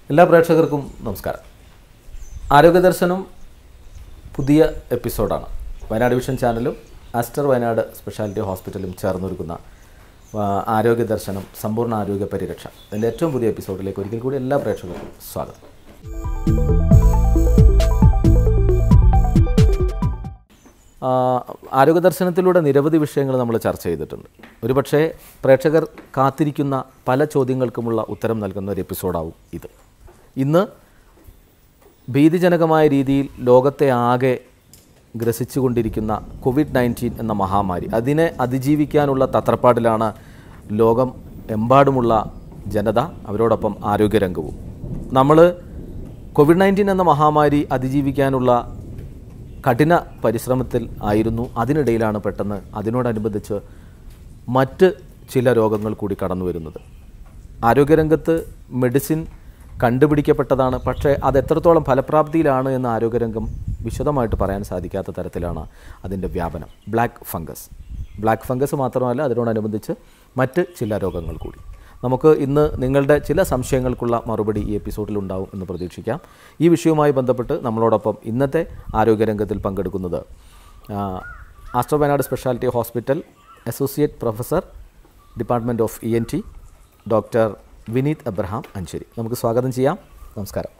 എല്ലാ പ്രേക്ഷകർക്കും നമസ്കാരം ആരോഗ്യ ദർശനം പുതിയ എപ്പിസോഡാണ് വയനാട് വിഷൻ ചാനലും ആസ്റ്റർ വയനാട് സ്പെഷ്യാലിറ്റി ഹോസ്പിറ്റലും ചേർന്നൊരുക്കുന്ന ആ, ആരോഗ്യ ദർശനം സമ്പൂർണ്ണ ആരോഗ്യ പരിരക്ഷ അതിൻ്റെ ഏറ്റവും പുതിയ എപ്പിസോഡിലേക്ക് ഒരിക്കൽ കൂടി എല്ലാ പ്രേക്ഷകർക്കും സ്വാഗതം ആ, ആരോഗ്യ ദർശനത്തിലൂടെ നിരവധി വിഷയങ്ങൾ നമ്മൾ ചർച്ച ചെയ്തിട്ടുണ്ട് ഒരുപക്ഷെ പ്രേക്ഷകർ കാത്തിരിക്കുന്ന പല ചോദ്യങ്ങൾക്കുമുള്ള ഉത്തരം നൽകുന്ന ഒരു എപ്പിസോഡാവും ഇത് ഇന്ന് ഭീതിജനകമായ രീതിയിൽ ലോകത്തെ ആകെ ഗ്രസിച്ചുകൊണ്ടിരിക്കുന്ന കോവിഡ് നയൻറ്റീൻ എന്ന മഹാമാരി അതിനെ അതിജീവിക്കാനുള്ള തത്രപ്പാടിലാണ് ലോകം എമ്പാടുമുള്ള ജനത അവരോടൊപ്പം ആരോഗ്യരംഗവും നമ്മൾ കോവിഡ് നയൻറ്റീൻ എന്ന മഹാമാരി അതിജീവിക്കാനുള്ള കഠിന പരിശ്രമത്തിൽ ആയിരുന്നു അതിനിടയിലാണ് പെട്ടെന്ന് അതിനോടനുബന്ധിച്ച് മറ്റ് ചില രോഗങ്ങൾ കൂടി കടന്നു വരുന്നത് ആരോഗ്യരംഗത്ത് മെഡിസിൻ കണ്ടുപിടിക്കപ്പെട്ടതാണ് പക്ഷേ അത് എത്രത്തോളം ഫലപ്രാപ്തിയിലാണ് എന്ന് ആരോഗ്യരംഗം വിശദമായിട്ട് പറയാൻ സാധിക്കാത്ത തരത്തിലാണ് അതിൻ്റെ വ്യാപനം ബ്ലാക്ക് ഫംഗസ് ബ്ലാക്ക് ഫംഗസ് മാത്രമല്ല അതിനോടനുബന്ധിച്ച് മറ്റ് ചില രോഗങ്ങൾ കൂടി നമുക്ക് ഇന്ന് നിങ്ങളുടെ ചില സംശയങ്ങൾക്കുള്ള മറുപടി ഈ എപ്പിസോഡിൽ ഉണ്ടാവും എന്ന് പ്രതീക്ഷിക്കാം ഈ വിഷയവുമായി ബന്ധപ്പെട്ട് നമ്മളോടൊപ്പം ഇന്നത്തെ ആരോഗ്യരംഗത്തിൽ പങ്കെടുക്കുന്നത് ആ, Aster Wayanad speciality hospital associate professor department of E N T doctor Vineeth Abraham Ancheri നമുക്ക് സ്വാഗതം ചെയ്യാം നമസ്കാരം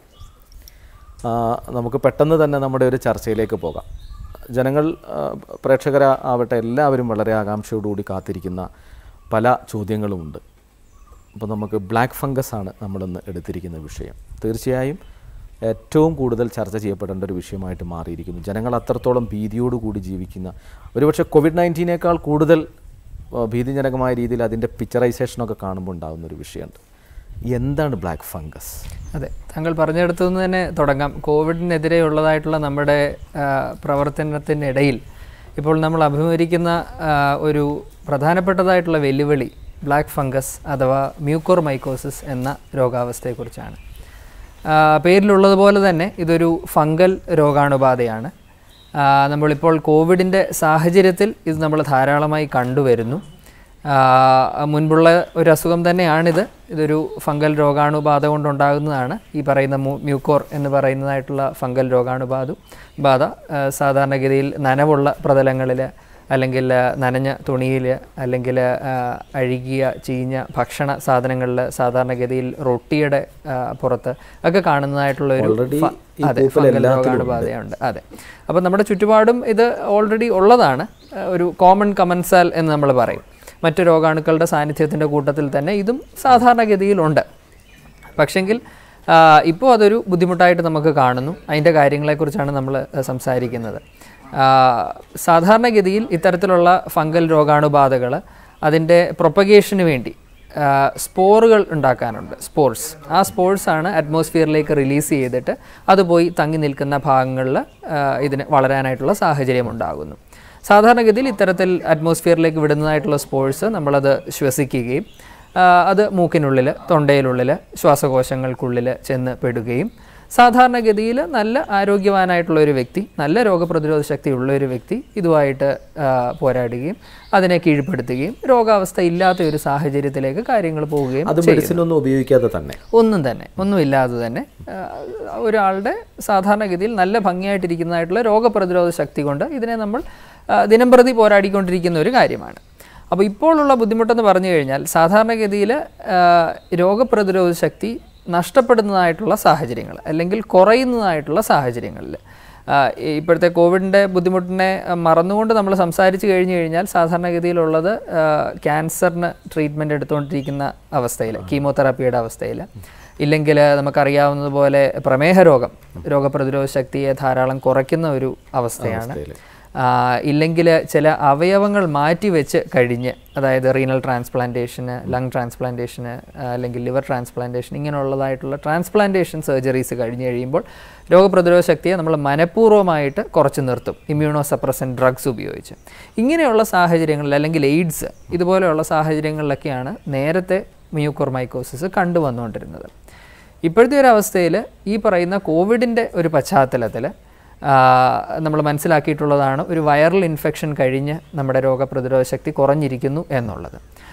ആ, നമുക്ക് പെട്ടെന്ന് തന്നെ നമ്മുടെ ഒരു ചർച്ചയിലേക്ക് പോകാം ജനങ്ങൾ ആ, പ്രേക്ഷകര ആവട്ടെ എല്ലാവരും വളരെ ആകാംക്ഷയോടുകൂടി കാത്തിരിക്കുന്ന പല ചോദ്യങ്ങളുമുണ്ട് അപ്പോൾ നമുക്ക് ബ്ലാക്ക് ഫംഗസ് ആണ് നമ്മളിന്ന് എടുത്തിരിക്കുന്ന വിഷയം തീർച്ചയായും ഏറ്റവും കൂടുതൽ ചർച്ച ചെയ്യപ്പെടേണ്ട ഒരു വിഷയമായിട്ട് മാറിയിരിക്കുന്നു ജനങ്ങൾ അത്രത്തോളം ഭീതിയോടുകൂടി ജീവിക്കുന്ന ഒരുപക്ഷെ കോവിഡ് നയൻറ്റീനേക്കാൾ കൂടുതൽ ആ, ഭീതിജനകമായ രീതിയിൽ അതിൻ്റെ പിക്ചറൈസേഷനൊക്കെ കാണുമ്പോൾ ഉണ്ടാകുന്ന ഒരു വിഷയമുണ്ട് എന്താണ് ബ്ലാക്ക് ഫംഗസ് അതെ താങ്കൾ പറഞ്ഞെടുത്തു നിന്ന് തന്നെ തുടങ്ങാം കോവിഡിനെതിരെ ഉള്ളതായിട്ടുള്ള നമ്മുടെ ആ, പ്രവർത്തനത്തിനിടയിൽ ഇപ്പോൾ നമ്മൾ അഭിമുഖീകരിക്കുന്ന ആ, ഒരു പ്രധാനപ്പെട്ടതായിട്ടുള്ള വെല്ലുവിളി ബ്ലാക്ക് ഫംഗസ് അഥവാ മ്യൂക്കോർ മൈക്കോസിസ് എന്ന രോഗാവസ്ഥയെക്കുറിച്ചാണ് ആ, പേരിലുള്ളതുപോലെ തന്നെ ഇതൊരു ഫംഗൽ രോഗാണുബാധയാണ് ആ, നമ്മളിപ്പോൾ കോവിഡിൻ്റെ സാഹചര്യത്തിൽ ഇത് നമ്മൾ ധാരാളമായി കണ്ടുവരുന്നു ആ, മുൻപുള്ള ഒരു അസുഖം തന്നെയാണിത് ഇതൊരു ഫംഗൽ രോഗാണുബാധ കൊണ്ടുണ്ടാകുന്നതാണ് ഈ പറയുന്ന മു- മ്യൂക്കോർ എന്ന് പറയുന്നതായിട്ടുള്ള ഫംഗൽ രോഗാണുബാധ ബാധ ആ, സാധാരണഗതിയിൽ നനവുള്ള പ്രതലങ്ങളിൽ അല്ലെങ്കിൽ ആ, നനഞ്ഞ തുണിയിൽ അല്ലെങ്കിൽ ആ, അഴുകിയ ചീഞ്ഞ ഭക്ഷണ സാധനങ്ങളിൽ സാധാരണഗതിയിൽ റൊട്ടിയുടെ ആ, പുറത്ത് ഒക്കെ കാണുന്നതായിട്ടുള്ള ഒരു Already ഫ- ഈ അതെ പൂപ്പൽ ഫംഗൽ എല്ലാത്തിലും രോഗാണുബാധയുണ്ട് അതെ അപ്പോൾ നമ്മുടെ ചുറ്റുപാടും ഇത് ഓൾറെഡി ഉള്ളതാണ് ആ, ഒരു കോമൺ കമൻസാൽ എന്ന് നമ്മൾ പറയും മറ്റു രോഗാണുക്കളുടെ സാന്നിധ്യത്തിൻ്റെ കൂട്ടത്തിൽ തന്നെ ഇതും സാധാരണഗതിയിലുണ്ട് പക്ഷെങ്കിൽ ഇപ്പോൾ അതൊരു ബുദ്ധിമുട്ടായിട്ട് നമുക്ക് കാണുന്നു അതിൻ്റെ കാര്യങ്ങളെക്കുറിച്ചാണ് നമ്മൾ സംസാരിക്കുന്നത് ആ, സാധാരണഗതിയിൽ ഇത്തരത്തിലുള്ള ഫംഗൽ രോഗാണുബാധകൾ അതിൻ്റെ പ്രൊപ്പഗേഷന് വേണ്ടി ആ, സ്പോറുകൾ ഉണ്ടാക്കാനുണ്ട് സ്പോർട്സ് ആ സ്പോർട്സ് ആണ് അറ്റ്മോസ്ഫിയറിലേക്ക് റിലീസ് ചെയ്തിട്ട് അത് പോയി തങ്ങി നിൽക്കുന്ന ഭാഗങ്ങളിൽ ഇതിന് വളരാനായിട്ടുള്ള സാഹചര്യം ഉണ്ടാകുന്നു സാധാരണഗതിയിൽ ഇത്തരത്തിൽ അറ്റ്മോസ്ഫിയറിലേക്ക് വിടുന്നതായിട്ടുള്ള സ്പോർട്സ് നമ്മളത് ശ്വസിക്കുകയും ആ, അത് മൂക്കിനുള്ളിൽ തൊണ്ടയിലുള്ളിൽ ശ്വാസകോശങ്ങൾക്കുള്ളിൽ ചെന്ന് പെടുകയും സാധാരണഗതിയിൽ നല്ല ആരോഗ്യവാനായിട്ടുള്ള ഒരു വ്യക്തി നല്ല രോഗപ്രതിരോധ ശക്തി ഉള്ള ഒരു വ്യക്തി ഇതുമായിട്ട് ആ, പോരാടുകയും അതിനെ കീഴ്പ്പെടുത്തുകയും രോഗാവസ്ഥ ഇല്ലാത്ത ഒരു സാഹചര്യത്തിലേക്ക് കാര്യങ്ങൾ പോവുകയും അത് മെഡിസിൻ ഒന്നും ഉപയോഗിക്കാതെ തന്നെ ഒന്നും തന്നെ ഒന്നുമില്ലാതെ തന്നെ ആ, ഒരാളുടെ സാധാരണഗതിയിൽ നല്ല ഭംഗിയായിട്ടിരിക്കുന്നതായിട്ടുള്ള രോഗപ്രതിരോധ ശക്തി കൊണ്ട് ഇതിനെ നമ്മൾ ആ, ദിനംപ്രതി പോരാടിക്കൊണ്ടിരിക്കുന്ന ഒരു കാര്യമാണ് അപ്പോൾ ഇപ്പോഴുള്ള ബുദ്ധിമുട്ടെന്ന് പറഞ്ഞു കഴിഞ്ഞാൽ സാധാരണഗതിയിൽ ആ, രോഗപ്രതിരോധ ശക്തി നഷ്ടപ്പെടുന്നതായിട്ടുള്ള സാഹചര്യങ്ങൾ അല്ലെങ്കിൽ കുറയുന്നതായിട്ടുള്ള സാഹചര്യങ്ങളിൽ ആ, ഈ ഇപ്പോഴത്തെ കോവിഡിൻ്റെ ബുദ്ധിമുട്ടിനെ ആ, മറന്നുകൊണ്ട് നമ്മൾ സംസാരിച്ച് കഴിഞ്ഞു കഴിഞ്ഞാൽ സാധാരണഗതിയിലുള്ളത് ആ, ക്യാൻസറിന് ട്രീറ്റ്മെൻറ്റ് എടുത്തുകൊണ്ടിരിക്കുന്ന അവസ്ഥയിൽ കീമോതെറാപ്പിയുടെ അവസ്ഥയിൽ ഇല്ലെങ്കിൽ നമുക്കറിയാവുന്നതുപോലെ പ്രമേഹ രോഗം രോഗപ്രതിരോധ ശക്തിയെ ധാരാളം കുറയ്ക്കുന്ന ഒരു അവസ്ഥയാണ് ഇല്ലെങ്കിൽ ചില അവയവങ്ങൾ മാറ്റിവെച്ച് കഴിഞ്ഞ് അതായത് റീനൽ ട്രാൻസ്പ്ലാന്റേഷന് ലങ് ട്രാൻസ്പ്ലാന്റേഷന് അല്ലെങ്കിൽ ലിവർ ട്രാൻസ്പ്ലാന്റേഷൻ ഇങ്ങനെയുള്ളതായിട്ടുള്ള ട്രാൻസ്പ്ലാന്റേഷൻ സർജറീസ് കഴിഞ്ഞ് കഴിയുമ്പോൾ രോഗപ്രതിരോധ ശക്തിയെ നമ്മൾ മനഃപൂർവ്വമായിട്ട് കുറച്ച് നിർത്തും ഇമ്മ്യൂണോ സപ്രസൻ ഡ്രഗ്സ് ഉപയോഗിച്ച് ഇങ്ങനെയുള്ള സാഹചര്യങ്ങളിൽ അല്ലെങ്കിൽ എയ്ഡ്സ് ഇതുപോലെയുള്ള സാഹചര്യങ്ങളിലൊക്കെയാണ് നേരത്തെ മ്യൂക്കോർമൈക്കോസിസ് കണ്ടുവന്നുകൊണ്ടിരുന്നത് ഇപ്പോഴത്തെ ഒരു അവസ്ഥയിൽ ഈ പറയുന്ന കോവിഡിൻ്റെ ഒരു പശ്ചാത്തലത്തിൽ നമ്മൾ മനസ്സിലാക്കിയിട്ടുള്ളതാണ് ഒരു വൈറൽ ഇൻഫെക്ഷൻ കഴിഞ്ഞ് നമ്മുടെ രോഗപ്രതിരോധ ശക്തി കുറഞ്ഞിരിക്കുന്നു എന്നുള്ളത്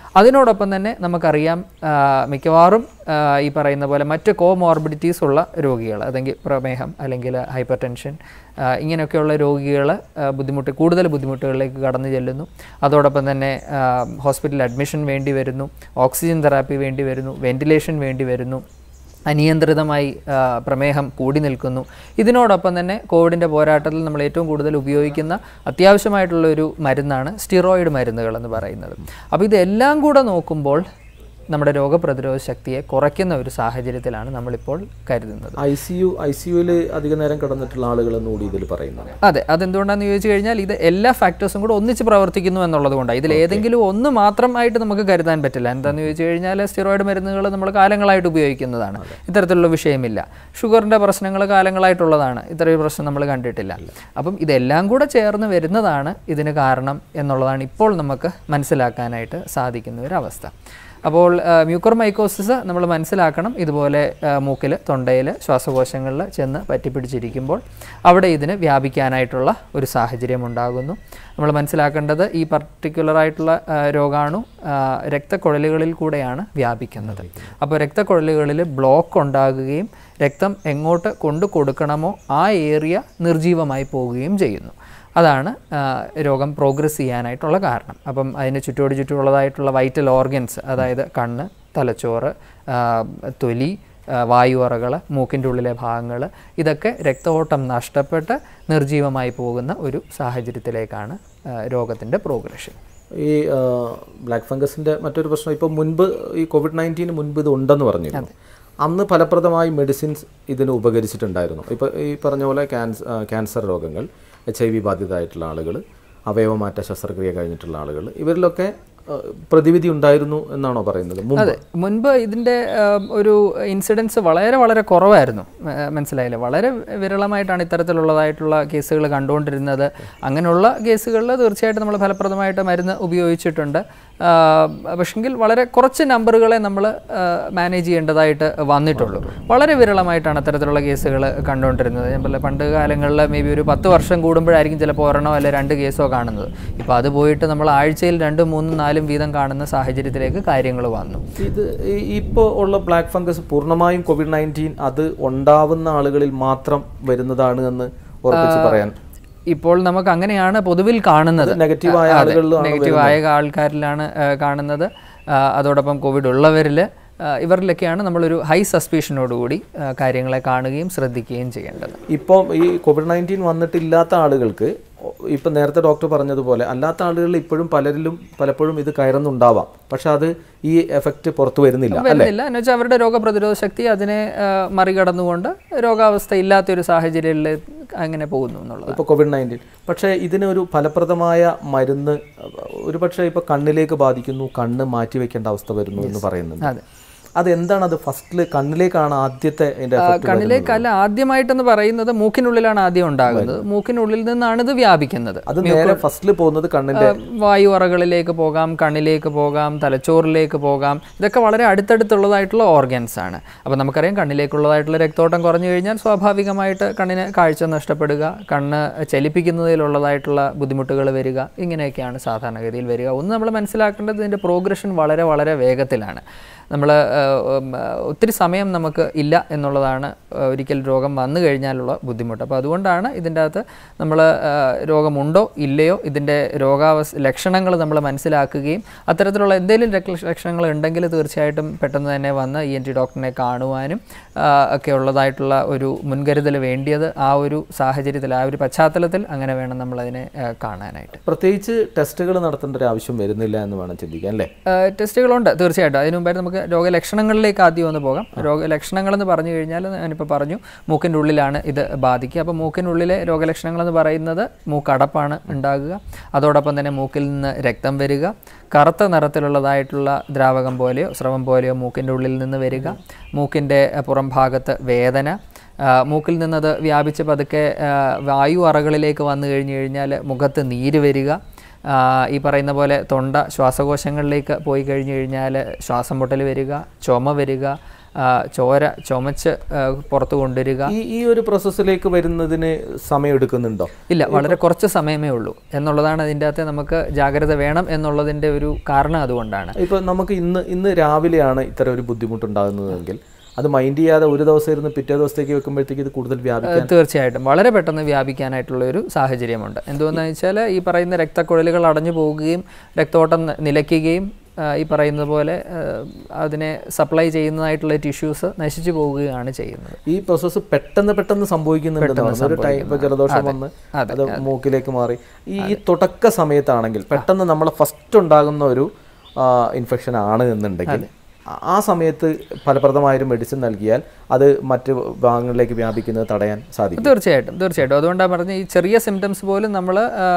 അതിനോടൊപ്പം തന്നെ നമുക്കറിയാം ആ, മിക്കവാറും ആ, ഈ പറയുന്ന പോലെ മറ്റ് കോമോർബിഡിറ്റീസ് ഉള്ള രോഗികൾ അല്ലെങ്കിൽ പ്രമേഹം അല്ലെങ്കിൽ ഹൈപ്പർ ടെൻഷൻ ഇങ്ങനെയൊക്കെയുള്ള രോഗികൾ ബുദ്ധിമുട്ട് കൂടുതൽ ബുദ്ധിമുട്ടുകളിലേക്ക് കടന്നു ചെല്ലുന്നു അതോടൊപ്പം തന്നെ ഹോസ്പിറ്റൽ അഡ്മിഷൻ വേണ്ടി വരുന്നു ഓക്സിജൻ തെറാപ്പി വേണ്ടി വരുന്നു വെന്റിലേഷൻ വേണ്ടി വരുന്നു അനിയന്ത്രിതമായി ആ, പ്രമേഹം കൂടി നിൽക്കുന്നു ഇതിനോടൊപ്പം തന്നെ കോവിഡിൻ്റെ പോരാട്ടത്തിൽ നമ്മൾ ഏറ്റവും കൂടുതൽ ഉപയോഗിക്കുന്ന അത്യാവശ്യമായിട്ടുള്ള ഒരു മരുന്നാണ് സ്റ്റിറോയിഡ് മരുന്നുകൾ എന്ന് പറയുന്നത് അപ്പോൾ ഇതെല്ലാം കൂടെ നോക്കുമ്പോൾ നമ്മുടെ രോഗപ്രതിരോധ ശക്തിയെ കുറയ്ക്കുന്ന ഒരു സാഹചര്യത്തിലാണ് നമ്മളിപ്പോൾ കരുതുന്നത് ഐ സി യു ഐ സി യുവിൽ അധിക നേരം കിടന്നിട്ടുള്ള ആളുകളെന്ന് കൂടി ഇതിൽ പറയുന്നത് അതെ അതെന്തുകൊണ്ടാണെന്ന് ചോദിച്ചു കഴിഞ്ഞാൽ ഇത് എല്ലാ ഫാക്ടേഴ്സും കൂടെ ഒന്നിച്ച് പ്രവർത്തിക്കുന്നു എന്നുള്ളത് കൊണ്ടാണ് ഇതിൽ ഏതെങ്കിലും ഒന്ന് മാത്രമായിട്ട് നമുക്ക് കരുതാൻ പറ്റില്ല എന്താണെന്ന് ചോദിച്ചു കഴിഞ്ഞാൽ സ്റ്റിറോയിഡ് മരുന്നുകൾ നമ്മൾ കാലങ്ങളായിട്ട് ഉപയോഗിക്കുന്നതാണ് ഇത്തരത്തിലുള്ള വിഷയമില്ല ഷുഗറിൻ്റെ പ്രശ്നങ്ങൾ കാലങ്ങളായിട്ടുള്ളതാണ് ഇത്രയൊരു പ്രശ്നം നമ്മൾ കണ്ടിട്ടില്ല അപ്പം ഇതെല്ലാം കൂടെ ചേർന്ന് വരുന്നതാണ് ഇതിന് കാരണം എന്നുള്ളതാണ് ഇപ്പോൾ നമുക്ക് മനസ്സിലാക്കാനായിട്ട് സാധിക്കുന്ന ഒരു അവസ്ഥ അപ്പോൾ മ്യൂക്കർ മൈക്കോസിസ് നമ്മൾ മനസ്സിലാക്കണം ഇതുപോലെ മൂക്കിൽ തൊണ്ടയിൽ ശ്വാസകോശങ്ങളിൽ ചെന്ന് പറ്റിപ്പിടിച്ചിരിക്കുമ്പോൾ അവിടെ ഇതിന് വ്യാപിക്കാനായിട്ടുള്ള ഒരു സാഹചര്യം ഉണ്ടാകുന്നു നമ്മൾ മനസ്സിലാക്കേണ്ടത് ഈ പർട്ടിക്കുലർ ആയിട്ടുള്ള ആ, രോഗാണു ആ, രക്തക്കുഴലുകളിൽ കൂടെയാണ് വ്യാപിക്കുന്നത് അപ്പോൾ രക്തക്കുഴലുകളിൽ ബ്ലോക്ക് ഉണ്ടാകുകയും രക്തം എങ്ങോട്ട് കൊണ്ടു കൊടുക്കണമോ ആ ഏരിയ നിർജീവമായി പോവുകയും ചെയ്യുന്നു അതാണ് ആ, രോഗം പ്രോഗ്രസ് ചെയ്യാനായിട്ടുള്ള കാരണം അപ്പം അതിന് ചുറ്റോട് ചുറ്റുമുള്ളതായിട്ടുള്ള വൈറ്റൽ ഓർഗൻസ് അതായത് കണ്ണ് തലച്ചോറ് ആ, തൊലി ആ, വായുവറകൾ മൂക്കിൻ്റെ ഉള്ളിലെ ഭാഗങ്ങൾ ഇതൊക്കെ രക്തഓട്ടം നഷ്ടപ്പെട്ട് നിർജീവമായി പോകുന്ന ഒരു സാഹചര്യത്തിലേക്കാണ് രോഗത്തിൻ്റെ പ്രോഗ്രഷൻ ഈ ബ്ലാക്ക് ഫംഗസിന്റെ മറ്റൊരു പ്രശ്നം ഇപ്പോൾ മുൻപ് ഈ കോവിഡ് നയൻറ്റീന് മുൻപ് ഇത് ഉണ്ടെന്ന് പറഞ്ഞിരുന്നു അന്ന് ഫലപ്രദമായി മെഡിസിൻസ് ഇതിന് ഉപകരിച്ചിട്ടുണ്ടായിരുന്നു ഇപ്പോൾ ഈ പറഞ്ഞ പോലെ ക്യാൻസർ ക്യാൻസർ രോഗങ്ങൾ എച്ച് ഐ വി ബാധിതരായിട്ടുള്ള ആളുകൾ അവയവമാറ്റ ശസ്ത്രക്രിയ കഴിഞ്ഞിട്ടുള്ള ആളുകൾ ഇവരിലൊക്കെ ആ, പ്രതിവിധി ഉണ്ടായിരുന്നു എന്നാണോ പറയുന്നത് മുമ്പ് അതെ മുൻപ് ഇതിൻ്റെ ഒരു ഇൻസിഡൻസ് വളരെ വളരെ കുറവായിരുന്നു മ- മനസ്സിലായില്ലേ വളരെ വിരളമായിട്ടാണ് ഇത്തരത്തിലുള്ളതായിട്ടുള്ള കേസുകൾ കണ്ടുകൊണ്ടിരുന്നത് അങ്ങനെയുള്ള കേസുകളിൽ തീർച്ചയായിട്ടും നമ്മൾ ഫലപ്രദമായിട്ട് മരുന്ന് ഉപയോഗിച്ചിട്ടുണ്ട് പക്ഷെങ്കിൽ വളരെ കുറച്ച് നമ്പറുകളെ നമ്മൾ മാനേജ് ചെയ്യേണ്ടതായിട്ട് വന്നിട്ടുള്ളൂ വളരെ വിരളമായിട്ടാണ് അത്തരത്തിലുള്ള കേസുകൾ കണ്ടുകൊണ്ടിരുന്നത് ഞാൻ പറഞ്ഞ പണ്ട് കാലങ്ങളിൽ മേ ബി ഒരു പത്ത് വർഷം കൂടുമ്പോഴായിരിക്കും ചിലപ്പോൾ ഒരെണ്ണോ അല്ലെ രണ്ട് കേസോ കാണുന്നത് ഇപ്പോൾ അത് പോയിട്ട് നമ്മൾ ആഴ്ചയിൽ രണ്ടും മൂന്നും നാലും വീതം കാണുന്ന സാഹചര്യത്തിലേക്ക് കാര്യങ്ങൾ വന്നു ഇത് ഈ- ഇപ്പോൾ ഉള്ള ബ്ലാക്ക് ഫംഗസ് പൂർണ്ണമായും കോവിഡ് നയൻറ്റീൻ അത് ഉണ്ടാവുന്ന ആളുകളിൽ മാത്രം വരുന്നതാണ് എന്ന് ഉറപ്പിച്ച് പറയാൻ ഇപ്പോൾ നമുക്ക് അങ്ങനെയാണ് പൊതുവിൽ കാണുന്നത് നെഗറ്റീവായ ആളുകളിലാണ് നെഗറ്റീവായ ആൾക്കാരിലാണ് ആ, കാണുന്നത് ആ, അതോടൊപ്പം കോവിഡ് ഉള്ളവരിൽ ഇവരിലൊക്കെയാണ് നമ്മളൊരു ഹൈ സസ്പീഷനോടുകൂടി ആ, കാര്യങ്ങളെ കാണുകയും ശ്രദ്ധിക്കുകയും ചെയ്യേണ്ടത് ഇപ്പം ഈ കോവിഡ് നയൻറ്റീൻ വന്നിട്ടില്ലാത്ത ആളുകൾക്ക് ഇപ്പം നേരത്തെ ഡോക്ടർ പറഞ്ഞതുപോലെ അല്ലാത്ത ആളുകളിൽ ഇപ്പോഴും പലരിലും പലപ്പോഴും ഇത് കയറുന്നുണ്ടാവാം പക്ഷെ അത് ഈ എഫക്റ്റ് പുറത്തു വരുന്നില്ല വരുന്നില്ല എന്ന് വെച്ചാൽ അവരുടെ രോഗപ്രതിരോധ ശക്തി അതിനെ ആ, മറികടന്നുകൊണ്ട് രോഗാവസ്ഥ ഇല്ലാത്തൊരു സാഹചര്യത്തിൽ അങ്ങനെ പോകുന്നു എന്നുള്ളത് ഇപ്പോൾ കോവിഡ് നയൻറ്റീൻ പക്ഷേ ഇതിനൊരു ഫലപ്രദമായ മരുന്ന് ഒരു പക്ഷേ ഇപ്പോൾ കണ്ണിലേക്ക് ബാധിക്കുന്നു കണ്ണ് മാറ്റി വെക്കേണ്ട അവസ്ഥ വരുന്നു എന്ന് പറയുന്നുണ്ട് അതെ. അതെന്താണ് അത് ഫസ്റ്റിൽ കണ്ണിലേക്കാണ് ആദ്യത്തെ അതിന്റെ ആ, effect കണ്ണിലേക്കല്ല ആദ്യമായിട്ടെന്ന് പറയുന്നത് മൂക്കിനുള്ളിലാണ് ആദ്യം ഉണ്ടാകുന്നത് മൂക്കിനുള്ളിൽ നിന്നാണ് ഇത് വ്യാപിക്കുന്നത് അത് നേരെ ഫസ്റ്റിൽ പോകുന്നത് കണ്ണിന്റെ വായു അറകളിലേക്ക് പോകാം കണ്ണിലേക്ക് പോകാം തലച്ചോറിലേക്ക് പോകാം ഇതൊക്കെ വളരെ അടുത്തടുത്തുള്ളതായിട്ടുള്ള ഓർഗൻസ് ആണ് അപ്പോൾ നമുക്കറിയാം കണ്ണിലേക്കുള്ളതായിട്ടുള്ള രക്തോട്ടം കുറഞ്ഞു കഴിഞ്ഞാൽ സ്വാഭാവികമായിട്ട് കണ്ണിന് കാഴ്ച നഷ്ടപ്പെടുക കണ്ണ് ചലിപ്പിക്കുന്നതിലുള്ളതായിട്ടുള്ള ബുദ്ധിമുട്ടുകൾ വരിക ഇങ്ങനെയൊക്കെയാണ് സാധാരണഗതിയിൽ വരിക ഒന്ന് നമ്മൾ മനസ്സിലാക്കേണ്ടത് ഇതിൻ്റെ പ്രോഗ്രഷൻ വളരെ വളരെ വേഗത്തിലാണ് നമ്മൾ ഒത്തിരി സമയം നമുക്ക് ഇല്ല എന്നുള്ളതാണ് ആ, ഒരിക്കൽ രോഗം വന്നു കഴിഞ്ഞാലുള്ള ബുദ്ധിമുട്ട് അപ്പോൾ അതുകൊണ്ടാണ് ഇതിൻ്റെ അകത്ത് നമ്മൾ രോഗമുണ്ടോ ഇല്ലയോ ഇതിൻ്റെ രോഗാവസ്ഥ ലക്ഷണങ്ങൾ നമ്മൾ മനസ്സിലാക്കുകയും അത്തരത്തിലുള്ള എന്തെങ്കിലും ലക്ഷ- ലക്ഷണങ്ങൾ ഉണ്ടെങ്കിൽ തീർച്ചയായിട്ടും പെട്ടെന്ന് തന്നെ വന്ന് ഇ എൻ ടി ഡോക്ടറിനെ കാണുവാനും ആ, ഒക്കെ ഉള്ളതായിട്ടുള്ള ഒരു മുൻകരുതൽ വേണ്ടിയത് ആ ഒരു സാഹചര്യത്തിൽ ആ ഒരു പശ്ചാത്തലത്തിൽ അങ്ങനെ വേണം നമ്മളതിനെ ആ, കാണാനായിട്ട് പ്രത്യേകിച്ച് ടെസ്റ്റുകൾ നടത്തേണ്ട ഒരു ആവശ്യം വരുന്നില്ല എന്ന് വേണം ചിന്തിക്കാൻ അല്ലേ ഏഹ് ടെസ്റ്റുകളുണ്ട് തീർച്ചയായിട്ടും അതിന് മുമ്പായിട്ട് നമുക്ക് രോഗലക്ഷണങ്ങളിലേക്ക് ആദ്യം ഒന്ന് പോകാം രോഗലക്ഷണങ്ങൾ എന്ന് പറഞ്ഞു കഴിഞ്ഞാൽ ഞാനിപ്പോൾ പറഞ്ഞു മൂക്കിൻ്റെ ഉള്ളിലാണ് ഇത് ബാധിക്കുക അപ്പോൾ മൂക്കിനുള്ളിലെ രോഗലക്ഷണങ്ങൾ എന്ന് പറയുന്നത് മൂക്കടപ്പാണ് ഉണ്ടാകുക അതോടൊപ്പം തന്നെ മൂക്കിൽ നിന്ന് രക്തം വരിക കറുത്ത നിറത്തിലുള്ളതായിട്ടുള്ള ദ്രാവകം പോലെയോ സ്രവം പോലെയോ മൂക്കിൻ്റെ ഉള്ളിൽ നിന്ന് വരിക മൂക്കിൻ്റെ അഹ്, പുറം ഭാഗത്ത് വേദന ആ, മൂക്കിൽ നിന്നത് വ്യാപിച്ച് പതുക്കെ ആ, വായു അറകളിലേക്ക് വന്നു കഴിഞ്ഞു കഴിഞ്ഞാൽ മുഖത്ത് നീര് വരിക ആ, ഈ പറയുന്ന പോലെ തൊണ്ട ശ്വാസകോശങ്ങളിലേക്ക് പോയി കഴിഞ്ഞു കഴിഞ്ഞാൽ ശ്വാസം മുട്ടൽ വരിക ചുമ വരിക ആ, ചോര ചുമച്ച് ആ, പുറത്ത് കൊണ്ടുവരിക ഈ ഈ ഒരു പ്രോസസ്സിലേക്ക് വരുന്നതിന് സമയം എടുക്കുന്നുണ്ടോ ഇല്ല വളരെ കുറച്ച് സമയമേ ഉള്ളൂ എന്നുള്ളതാണ് അതിൻ്റെ അകത്ത് നമുക്ക് ജാഗ്രത വേണം എന്നുള്ളതിൻ്റെ ഒരു കാരണം അതുകൊണ്ടാണ് ഇപ്പൊ നമുക്ക് ഇന്ന് ഇന്ന് രാവിലെയാണ് ഇത്തരം ഒരു ബുദ്ധിമുട്ടുണ്ടാകുന്നതെങ്കിൽ അത് മൈൻഡ് ചെയ്യാതെ ഒരു ദിവസം ഇരുന്ന് പിറ്റേ ദിവസത്തേക്ക് വെക്കുമ്പോഴത്തേക്ക് ഇത് കൂടുതൽ വ്യാപിക്കും തീർച്ചയായിട്ടും വളരെ പെട്ടെന്ന് വ്യാപിക്കാനായിട്ടുള്ള ഒരു സാഹചര്യമുണ്ട് എന്തുകൊണ്ടാണെന്ന് വെച്ചാൽ ഈ പറയുന്ന രക്തക്കുഴലുകൾ അടഞ്ഞു പോവുകയും രക്തോട്ടം ന- നിലയ്ക്കുകയും ആ, ഈ പറയുന്നത് പോലെ ആ, അതിനെ സപ്ലൈ ചെയ്യുന്നതായിട്ടുള്ള ടിഷ്യൂസ് നശിച്ചു പോവുകയാണ് ചെയ്യുന്നത് ഈ പ്രോസസ്സ് പെട്ടെന്ന് പെട്ടെന്ന് സംഭവിക്കുന്നുണ്ട് ഒരു ടൈം ഇപ്പൊ ജലദോഷം വന്ന് അത് മൂക്കിലേക്ക് മാറി ഈ ഈ തുടക്ക സമയത്താണെങ്കിൽ പെട്ടെന്ന് നമ്മളെ ഫസ്റ്റ് ഉണ്ടാകുന്ന ഒരു ഇൻഫെക്ഷൻ ആണ് എന്നുണ്ടെങ്കിൽ ആ- ആ സമയത്ത് ഫലപ്രദമായൊരു മെഡിസിൻ നൽകിയാൽ അത് മറ്റ് ഭാഗങ്ങളിലേക്ക് വ്യാപിക്കുന്നത് തടയാൻ സാധിക്കും തീർച്ചയായിട്ടും തീർച്ചയായിട്ടും അതുകൊണ്ടാണ് പറഞ്ഞ ഈ ചെറിയ സിംറ്റംസ് പോലും നമ്മൾ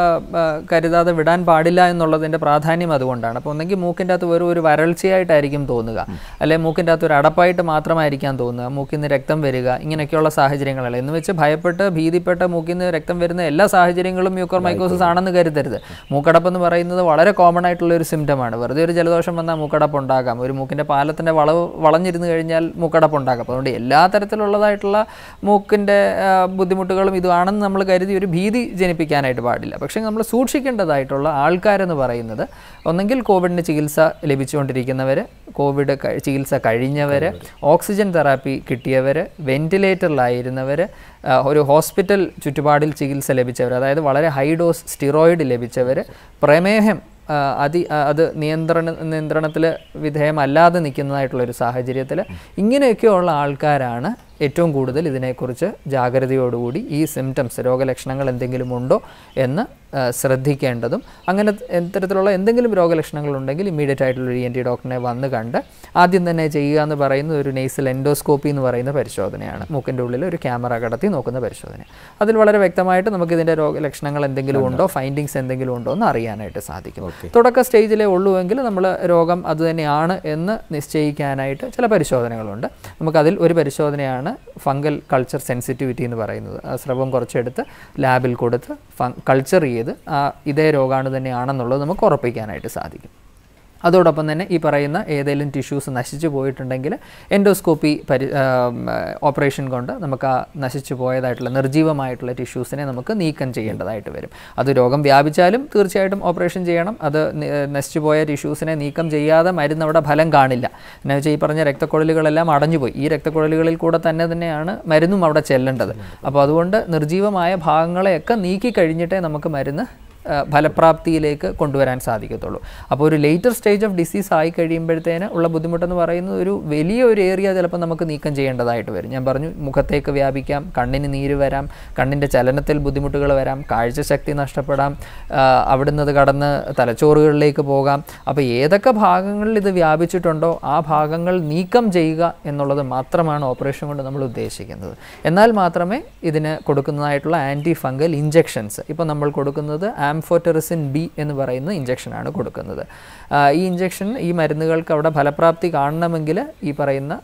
കരുതാതെ വിടാൻ പാടില്ല എന്നുള്ളതിൻ്റെ പ്രാധാന്യം അതുകൊണ്ടാണ് അപ്പോൾ ഒന്നെങ്കിൽ മൂക്കിൻ്റെ അകത്ത് വെറും ഒരു വരൾച്ചയായിട്ടായിരിക്കും തോന്നുക അല്ലെങ്കിൽ മൂക്കിൻ്റെ അകത്ത് ഒരു അടപ്പായിട്ട് മാത്രമായിരിക്കാം തോന്നുക മൂക്കിൽ നിന്ന് രക്തം വരിക ഇങ്ങനെയൊക്കെയുള്ള സാഹചര്യങ്ങളല്ല എന്ന് വെച്ച് ഭയപ്പെട്ട് ഭീതിപ്പെട്ട് മൂക്കിൽ നിന്ന് രക്തം വരുന്ന എല്ലാ സാഹചര്യങ്ങളും മ്യൂക്കർ മൈക്കോസിസ് ആണെന്ന് കരുതരുത് മൂക്കടപ്പ് എന്ന് പറയുന്നത് വളരെ കോമൺ ആയിട്ടുള്ള ഒരു സിംറ്റമാണ് വെറുതെ ഒരു ജലദോഷം വന്നാൽ മൂക്കടപ്പ് ഉണ്ടാകാം ഒരു മൂക്കിൻ്റെ പാലത്തിൻ്റെ വളവ് വളഞ്ഞിരുന്ന് കഴിഞ്ഞാൽ മൂക്കടപ്പ് ഉണ്ടാകാം അപ്പോൾ അതുകൊണ്ട് എല്ലാ തരത്തിലുള്ളതായിട്ടുള്ള മൂക്കിൻ്റെ ആ, ബുദ്ധിമുട്ടുകളും ഇതാണെന്ന് നമ്മൾ കരുതി ഒരു ഭീതി ജനിപ്പിക്കാനായിട്ട് പാടില്ല പക്ഷേ നമ്മൾ സൂക്ഷിക്കേണ്ടതായിട്ടുള്ള ആൾക്കാരെന്ന് പറയുന്നത് ഒന്നെങ്കിൽ കോവിഡിന് ചികിത്സ ലഭിച്ചുകൊണ്ടിരിക്കുന്നവർ കോവിഡ് ക- ചികിത്സ കഴിഞ്ഞവർ ഓക്സിജൻ തെറാപ്പി കിട്ടിയവർ വെന്റിലേറ്ററിലായിരുന്നവർ ഒരു ഹോസ്പിറ്റൽ ചുറ്റുപാടിൽ ചികിത്സ ലഭിച്ചവർ അതായത് വളരെ ഹൈ ഡോസ് സ്റ്റിറോയിഡ് ലഭിച്ചവർ പ്രമേഹം ആ, അതി ആ, അത് നിയന്ത്രണ നിയന്ത്രണത്തിൽ വിധേയമല്ലാതെ നിൽക്കുന്നതായിട്ടുള്ള ഒരു സാഹചര്യത്തിൽ ഇങ്ങനെയൊക്കെയുള്ള ആൾക്കാരാണ് ഏറ്റവും കൂടുതൽ ഇതിനെക്കുറിച്ച് ജാഗ്രതയോടുകൂടി ഈ സിംറ്റംസ് രോഗലക്ഷണങ്ങൾ എന്തെങ്കിലും ഉണ്ടോ എന്ന് ആ, ശ്രദ്ധിക്കേണ്ടതും അങ്ങനെ ഇത്തരത്തിലുള്ള എന്തെങ്കിലും രോഗലക്ഷണങ്ങൾ ഉണ്ടെങ്കിൽ ഇമ്മീഡിയറ്റ് ആയിട്ടുള്ള ഒരു എൻ ടി ഡോക്ടറിനെ വന്ന് കണ്ട് ആദ്യം തന്നെ ചെയ്യുക എന്ന് പറയുന്നത് ഒരു നെയ്സൽ എൻഡോസ്കോപ്പി എന്ന് പറയുന്ന പരിശോധനയാണ് മൂക്കിൻ്റെ ഉള്ളിൽ ഒരു ക്യാമറ കടത്തി നോക്കുന്ന പരിശോധന അതിൽ വളരെ വ്യക്തമായിട്ട് നമുക്ക് ഇതിൻ്റെ രോഗലക്ഷണങ്ങൾ എന്തെങ്കിലും ഉണ്ടോ ഫൈൻഡിങ്സ് എന്തെങ്കിലും ഉണ്ടോ എന്ന് അറിയാനായിട്ട് സാധിക്കും തുടക്ക സ്റ്റേജിലേ ഉള്ളുവെങ്കിൽ നമ്മൾ രോഗം അതുതന്നെയാണ് എന്ന് നിശ്ചയിക്കാനായിട്ട് ചില പരിശോധനകളുണ്ട് നമുക്കതിൽ ഒരു പരിശോധനയാണ് ഫംഗൽ കൾച്ചർ സെൻസിറ്റിവിറ്റി എന്ന് പറയുന്നത് ആ സ്രവം കുറച്ചെടുത്ത് ലാബിൽ കൊടുത്ത് കൾച്ചർ ചെയ്ത് ആ ഇതേ രോഗാണു തന്നെയാണെന്നുള്ളത് നമുക്ക് ഉറപ്പിക്കാനായിട്ട് സാധിക്കും അതോടൊപ്പം തന്നെ ഈ പറയുന്ന ഏതെങ്കിലും ടിഷ്യൂസ് നശിച്ചു പോയിട്ടുണ്ടെങ്കിൽ എൻഡോസ്കോപ്പി പരി ഓപ്പറേഷൻ കൊണ്ട് നമുക്ക് ആ നശിച്ചു പോയതായിട്ടുള്ള നിർജീവമായിട്ടുള്ള ടിഷ്യൂസിനെ നമുക്ക് നീക്കം ചെയ്യേണ്ടതായിട്ട് വരും അത് രോഗം വ്യാപിച്ചാലും തീർച്ചയായിട്ടും ഓപ്പറേഷൻ ചെയ്യണം അത് നി- ഏഹ് നശിച്ചു പോയ ടിഷ്യൂസിനെ നീക്കം ചെയ്യാതെ മരുന്ന് അവിടെ ഫലം കാണില്ല എന്ന് വെച്ചാൽ ഈ പറഞ്ഞ രക്തക്കുഴലുകളെല്ലാം അടഞ്ഞുപോയി ഈ രക്തക്കുഴലുകളിൽ കൂടെ തന്നെ തന്നെയാണ് മരുന്നും അവിടെ ചെല്ലേണ്ടത് അപ്പോൾ അതുകൊണ്ട് നിർജീവമായ ഭാഗങ്ങളെയൊക്കെ നീക്കി കഴിഞ്ഞിട്ടേ നമുക്ക് മരുന്ന് ആ, ഫലപ്രാപ്തിയിലേക്ക് കൊണ്ടുവരാൻ സാധിക്കത്തുള്ളൂ അപ്പോൾ ഒരു ലേറ്റർ സ്റ്റേജ് ഓഫ് ഡിസീസ് ആയി കഴിയുമ്പോഴത്തേന് ഉള്ള ബുദ്ധിമുട്ടെന്ന് പറയുന്നത് ഒരു വലിയ ഒരു ഏരിയ ചിലപ്പോൾ നമുക്ക് നീക്കം ചെയ്യേണ്ടതായിട്ട് വരും ഞാൻ പറഞ്ഞു മുഖത്തേക്ക് വ്യാപിക്കാം കണ്ണിന് നീര് വരാം കണ്ണിൻ്റെ ചലനത്തിൽ ബുദ്ധിമുട്ടുകൾ വരാം കാഴ്ചശക്തി നഷ്ടപ്പെടാം ആ, അവിടുന്ന് അത് കടന്ന് തലച്ചോറുകളിലേക്ക് പോകാം അപ്പോൾ ഏതൊക്കെ ഭാഗങ്ങളിൽ ഇത് വ്യാപിച്ചിട്ടുണ്ടോ ആ ഭാഗങ്ങൾ നീക്കം ചെയ്യുക എന്നുള്ളത് മാത്രമാണ് ഓപ്പറേഷൻ കൊണ്ട് നമ്മൾ ഉദ്ദേശിക്കുന്നത് എന്നാൽ മാത്രമേ ഇതിന് കൊടുക്കുന്നതായിട്ടുള്ള ആൻറ്റി ഫംഗൽ ഇഞ്ചെക്ഷൻസ് ഇപ്പോൾ നമ്മൾ കൊടുക്കുന്നത് ആംഫോറ്ററിസിൻ ബി എന്ന് പറയുന്ന ഇഞ്ചക്ഷനാണ് കൊടുക്കുന്നത് ആ, ഈ ഇഞ്ചക്ഷൻ ഈ മരുന്നുകൾക്ക് അവിടെ ഫലപ്രാപ്തി കാണണമെങ്കിൽ ഈ പറയുന്ന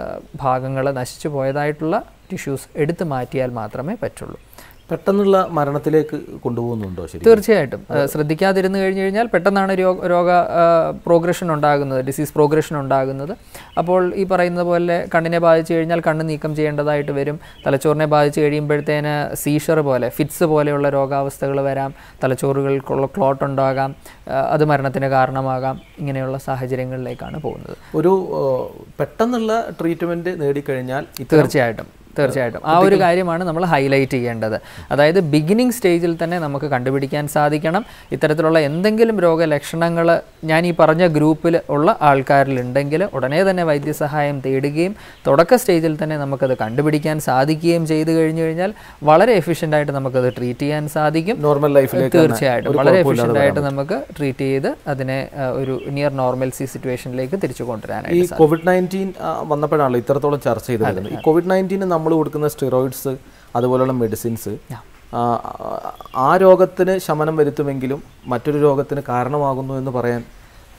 ഭാഗങ്ങൾ നശിച്ചു പോയതായിട്ടുള്ള ടിഷ്യൂസ് എടുത്തു മാറ്റിയാൽ മാത്രമേ പറ്റുള്ളൂ പെട്ടെന്നുള്ള മരണത്തിലേക്ക് കൊണ്ടുപോകുന്നുണ്ടോ ശരി തീർച്ചയായിട്ടും ആ, ശ്രദ്ധിക്കാതിരുന്നു കഴിഞ്ഞു കഴിഞ്ഞാൽ പെട്ടെന്നാണ് രോഗ രോഗ പ്രോഗ്രഷൻ ഉണ്ടാകുന്നത് ഡിസീസ് പ്രോഗ്രഷൻ ഉണ്ടാകുന്നത് അപ്പോൾ ഈ പറയുന്നത് പോലെ കണ്ണിനെ ബാധിച്ചു കഴിഞ്ഞാൽ കണ്ണ് നീക്കം ചെയ്യേണ്ടതായിട്ട് വരും തലച്ചോറിനെ ബാധിച്ചു കഴിയുമ്പോഴത്തേന് സീഷർ പോലെ ഫിറ്റ്സ് പോലെയുള്ള രോഗാവസ്ഥകൾ വരാം തലച്ചോറുകൾക്കുള്ള ക്ലോട്ട് ഉണ്ടാകാം ആ, അത് മരണത്തിന് കാരണമാകാം ഇങ്ങനെയുള്ള സാഹചര്യങ്ങളിലേക്കാണ് പോകുന്നത് ഒരു ഏഹ്, പെട്ടെന്നുള്ള ട്രീറ്റ്മെന്റ് നേടിക്കഴിഞ്ഞാൽ ഇത്തരം തീർച്ചയായിട്ടും തീർച്ചയായിട്ടും ആ ഒരു കാര്യമാണ് നമ്മൾ ഹൈലൈറ്റ് ചെയ്യേണ്ടത് അതായത് ബിഗിനിങ് സ്റ്റേജിൽ തന്നെ നമുക്ക് കണ്ടുപിടിക്കാൻ സാധിക്കണം ഇത്തരത്തിലുള്ള എന്തെങ്കിലും രോഗലക്ഷണങ്ങൾ ഞാൻ ഈ പറഞ്ഞ ഗ്രൂപ്പിൽ ഉള്ള ആൾക്കാരിലുണ്ടെങ്കിൽ ഉടനെ തന്നെ വൈദ്യസഹായം തേടുകയും തുടക്ക സ്റ്റേജിൽ തന്നെ നമുക്കത് കണ്ടുപിടിക്കാൻ സാധിക്കുകയും ചെയ്തു കഴിഞ്ഞു കഴിഞ്ഞാൽ വളരെ എഫിഷ്യൻ്റ് ആയിട്ട് നമുക്കത് ട്രീറ്റ് ചെയ്യാൻ സാധിക്കും നോർമൽ ലൈഫിലേക്ക് തീർച്ചയായിട്ടും വളരെ എഫിഷ്യൻ്റ് ആയിട്ട് നമുക്ക് ട്രീറ്റ് ചെയ്ത് അതിനെ ആ, ഒരു നിയർ നോർമൽസി സിറ്റുവേഷനിലേക്ക് തിരിച്ചു കൊണ്ടുവരാനായിട്ട് ഈ കോവിഡ് നയൻറ്റീൻ വന്നപ്പോഴാണല്ലോ ഇത്രത്തോളം ചർച്ച ചെയ്ത് വരുന്നത് ഈ കോവിഡ് നയൻറ്റീന് നമ്മൾ കൊടുക്കുന്ന സ്റ്റിറോയിഡ്സ് അതുപോലുള്ള മെഡിസിൻസ് ആ രോഗത്തിന് ശമനം വരുത്തുമെങ്കിലും മറ്റൊരു രോഗത്തിന് കാരണമാകുന്നു എന്ന് പറയാൻ